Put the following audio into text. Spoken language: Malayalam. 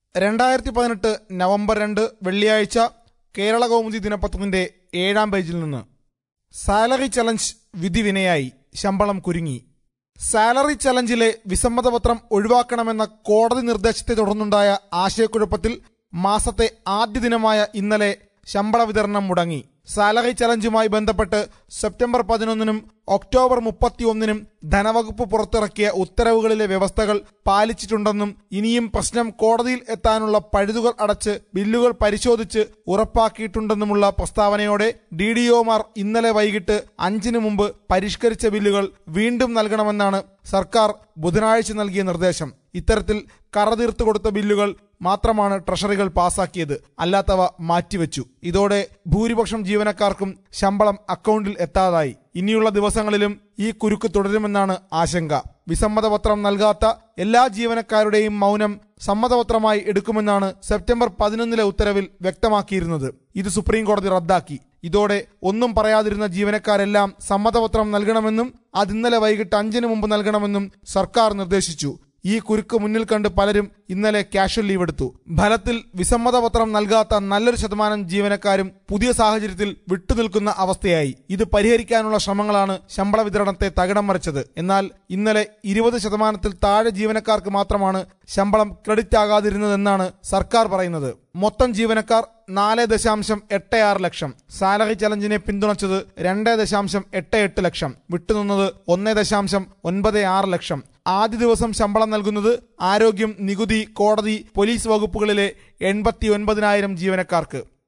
രണ്ടായിരത്തി പതിനെട്ട് നവംബർ രണ്ട് വെള്ളിയാഴ്ച കേരള കൗമുദി ദിനപത്രത്തിന്റെ ഏഴാം പേജിൽ നിന്ന് സാലറി ചലഞ്ച് വിധി വിനയായി ശമ്പളം കുരുങ്ങി സാലറി ചലഞ്ചിലെ വിസമ്മതപത്രം ഒഴിവാക്കണമെന്ന കോടതി നിർദ്ദേശത്തെ തുടർന്നുണ്ടായ ആശയക്കുഴപ്പത്തിൽ മാസത്തെ ആദ്യ ദിനമായ ഇന്നലെ ശമ്പള വിതരണം മുടങ്ങി സാലറി ചലഞ്ചുമായി ബന്ധപ്പെട്ട് സെപ്റ്റംബർ പതിനൊന്നിനും ഒക്ടോബർ മുപ്പത്തിയൊന്നിനും ധനവകുപ്പ് പുറത്തിറക്കിയ ഉത്തരവുകളിലെ വ്യവസ്ഥകൾ പാലിച്ചിട്ടുണ്ടെന്നും ഇനിയും പ്രശ്നം കോടതിയിൽ എത്താനുള്ള പഴുതുകൾ അടച്ച് ബില്ലുകൾ പരിശോധിച്ച് ഉറപ്പാക്കിയിട്ടുണ്ടെന്നുമുള്ള പ്രസ്താവനയോടെ ഡി ഡി ഒമാർ ഇന്നലെ വൈകിട്ട് അഞ്ചിന് മുമ്പ് പരിഷ്കരിച്ച ബില്ലുകൾ വീണ്ടും നൽകണമെന്നാണ് സർക്കാർ ബുധനാഴ്ച നൽകിയ നിർദ്ദേശം ഇത്തരത്തിൽ കറതീർത്ത് കൊടുത്ത ബില്ലുകൾ മാത്രമാണ് ട്രഷറികൾ പാസാക്കിയത് അല്ലാത്തവ മാറ്റിവെച്ചു ഇതോടെ ഭൂരിപക്ഷം ജീവനക്കാർക്കും ശമ്പളം അക്കൗണ്ടിൽ എത്താതായി ഇനിയുള്ള ദിവസങ്ങളിലും ഈ കുരുക്ക് തുടരുമെന്നാണ് ആശങ്ക വിസമ്മതപത്രം നൽകാത്ത എല്ലാ ജീവനക്കാരുടെയും മൗനം സമ്മതപത്രമായി എടുക്കുമെന്നാണ് സെപ്റ്റംബർ പതിനൊന്നിലെ ഉത്തരവിൽ വ്യക്തമാക്കിയിരുന്നത് ഇത് സുപ്രീം കോടതി റദ്ദാക്കി ഇതോടെ ഒന്നും പറയാതിരുന്ന ജീവനക്കാരെല്ലാം സമ്മതപത്രം നൽകണമെന്നും അത് ഇന്നലെ വൈകിട്ട് അഞ്ചിന് മുമ്പ് നൽകണമെന്നും സർക്കാർ നിർദ്ദേശിച്ചു ഈ കുരുക്ക് മുന്നിൽ കണ്ട് പലരും ഇന്നലെ ക്യാഷ്വൽ ലീവ് എടുത്തു ഫലത്തിൽ വിസമ്മതപത്രം നൽകാത്ത നല്ലൊരു ശതമാനം ജീവനക്കാരും പുതിയ സാഹചര്യത്തിൽ വിട്ടുനിൽക്കുന്ന അവസ്ഥയായി ഇത് പരിഹരിക്കാനുള്ള ശ്രമങ്ങളാണ് ശമ്പള വിതരണത്തെ തകിടം മറിച്ചത് എന്നാൽ ഇന്നലെ ഇരുപത് ശതമാനത്തിൽ താഴെ ജീവനക്കാർക്ക് മാത്രമാണ് ശമ്പളം ക്രെഡിറ്റ് ആകാതിരുന്നതെന്നാണ് സർക്കാർ പറയുന്നത് മൊത്തം ജീവനക്കാർ നാല് ദശാംശം എട്ട് ആറ് ലക്ഷം സാലറി ചലഞ്ചിനെ പിന്തുണച്ചത് രണ്ട് ദശാംശം എട്ട് എട്ട് ലക്ഷം വിട്ടുനിന്നത് ഒന്ന് ദശാംശം ഒൻപത് ആറ് ലക്ഷം ആദ്യ ദിവസം ശമ്പളം നൽകുന്നത് ആരോഗ്യം നികുതി കോടതി പോലീസ് വകുപ്പുകളിലെ എൺപത്തി ഒൻപതിനായിരം ജീവനക്കാർക്ക്